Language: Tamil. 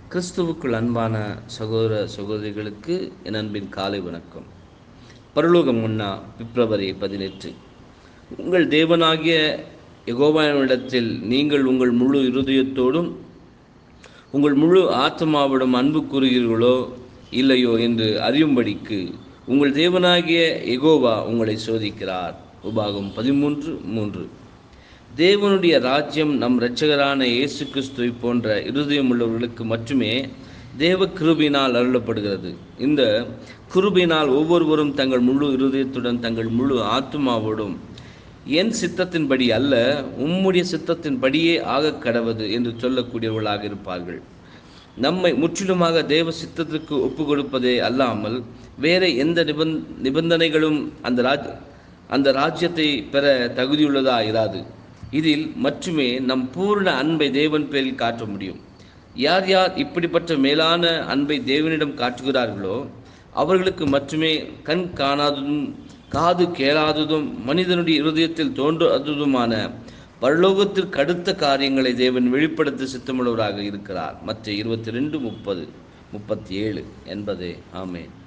கிறிஸ்துவுக்குள் அன்பான சகோதர சகோதரிகளுக்கு என் அன்பின் காலை வணக்கம் பரலோகம் முன்னா பிப்ரவரி பதினெட்டு உங்கள் தேவனாகிய யெகோவாவிடத்தில் நீங்கள் உங்கள் முழு இருதயத்தோடும் உங்கள் முழு ஆத்மாவிடம் அன்பு கூறுகிறீர்களோ இல்லையோ என்று அறியும்படிக்கு உங்கள் தேவனாகிய எகோவா உங்களை சோதிக்கிறார் உபாகம் பதிமூன்று மூன்று தேவனுடைய ராஜ்யம் நம் இரட்சகரான இயேசு கிறிஸ்துவை போன்ற இருதயமுள்ளவர்களுக்கு மட்டுமே தேவ கிருபினால் அருளப்படுகிறது இந்த கிருபினால் ஒவ்வொருவரும் தங்கள் முழு இருதயத்துடன் தங்கள் முழு ஆத்மாவோடும் என் சித்தத்தின்படி அல்ல உம்முடைய சித்தத்தின்படியே ஆகக் கடவது என்று சொல்லக்கூடியவர்களாக இருப்பார்கள் நம்மை முற்றிலுமாக தேவ சித்தத்திற்கு ஒப்பு கொடுப்பதே அல்லாமல் வேற எந்த நிபந் நிபந்தனைகளும் அந்த ராஜ் அந்த ராஜ்யத்தை பெற தகுதியுள்ளதா இராது இதில் மட்டுமே நம் பூர்ண அன்பை தேவன் பேரில் காட்ட முடியும் யார் யார் இப்படிப்பட்ட மேலான அன்பை தேவனிடம் காட்டுகிறார்களோ அவர்களுக்கு மட்டுமே கண் காணாததும் காது கேளாததும் மனிதனுடைய இருதயத்தில் தோன்றாததுமான பரலோகத்திற்கு அடுத்த காரியங்களை தேவன் வெளிப்படுத்த சித்தமுள்ளவராக இருக்கிறார் மற்ற இருபத்தி ரெண்டு முப்பது முப்பத்தி ஏழு என்பதே ஆமேன்